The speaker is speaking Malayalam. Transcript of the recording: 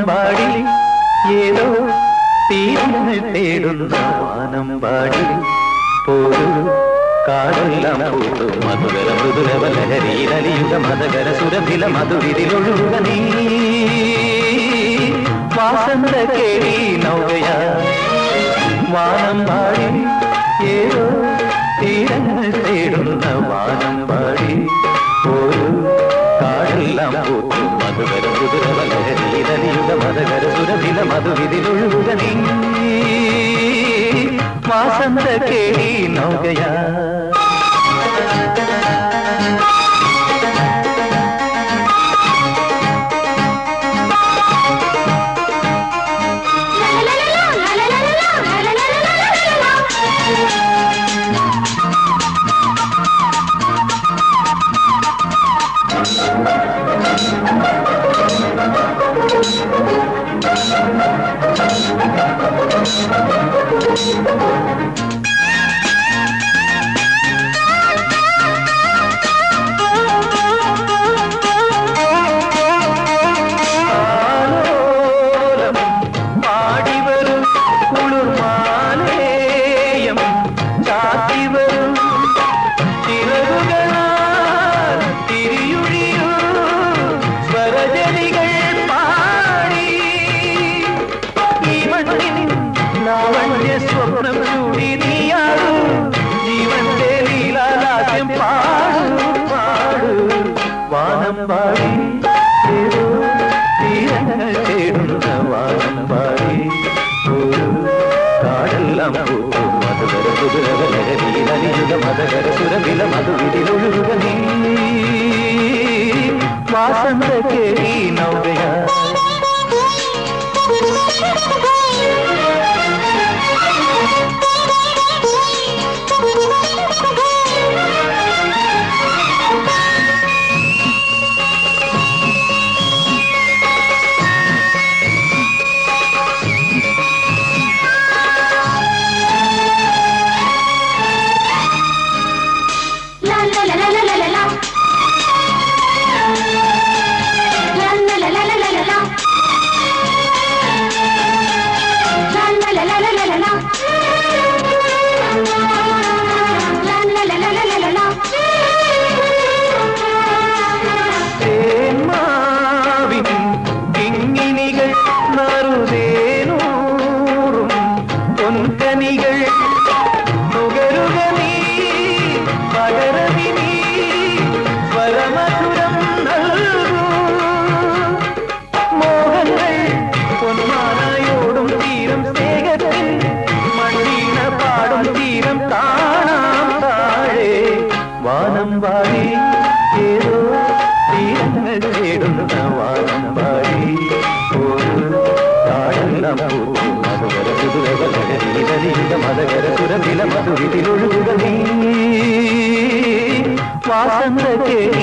വാനമ്പാടി ഏതോ തീരങ്ങൾ തേടുന്ന വാനമ്പാടി പോരു കാടെല്ലാം പൂത്തു മധുകര മൃദുലവ ലഹരിയിലലിയുക മതകര സുരഭില മധുവിതിലൊഴുക നീ വാസന്ത കേളി നൗകയാ വാനമ്പാടി ഏതോ തീരങ്ങൾ തേടുന്ന വാനമ്പാടി ഒരു കാടെല്ലാം പൂത്തു മധുകര മൃദുലവ ലഹരിയിലലിയുക മതകര സുരഭില മധുവിതിലൊഴുക നീ വാസന്ത കേളി നൗകയാ ആലോലം പാടിവരും കുളിർമാലേയം ചാത്തിവരും ചിറകുകളാൽ തിരിയുഴിയൂ സ്വരജതികൾ പാടി ഈ മണ്ണിൻ ലാവണ്യ സ്വപ്നം ചൂടി നീയാടൂ ജീവന്റെ ലീലാലാസ്യം പാടു പാടു വാനം പാടി ഏതോ തീരങ്ങൾ തേടുന്ന വാനം പാടി ഒരു കാടെല്ലാം പൂക്കും മധുകര കുതിരവ ലഹരിയിലലിയുക മതകര സുരവില മധുവിതിലൊഴുക നീ വാസന്ത കേളി നൗകയാ തേന്മാവിൻ കിങ്ങിണികൾ നറുതേനൂറും പൊൻകനികൾ നുകരുക നീ പകരവി നീ സ്വരമധുരം നൽകൂ മോഹങ്ങൾ പൊന്മാനായോടും തീരം സ്നേഹത്തിൻ മണ്ണീണ പാടും തീരം കാണാം താഴെ വാനം വാടി ഏതോ തീരങ്ങൾ തേടുന്ന വാനം വാടി ഒരു കാടെല്ലാം പൂക്കും മധുകര കുതിരവ ലഹരിയിലലിയുക മതകര സുരവില മധുവിതിലൊഴുകുക നീ വാസന്ത കേളി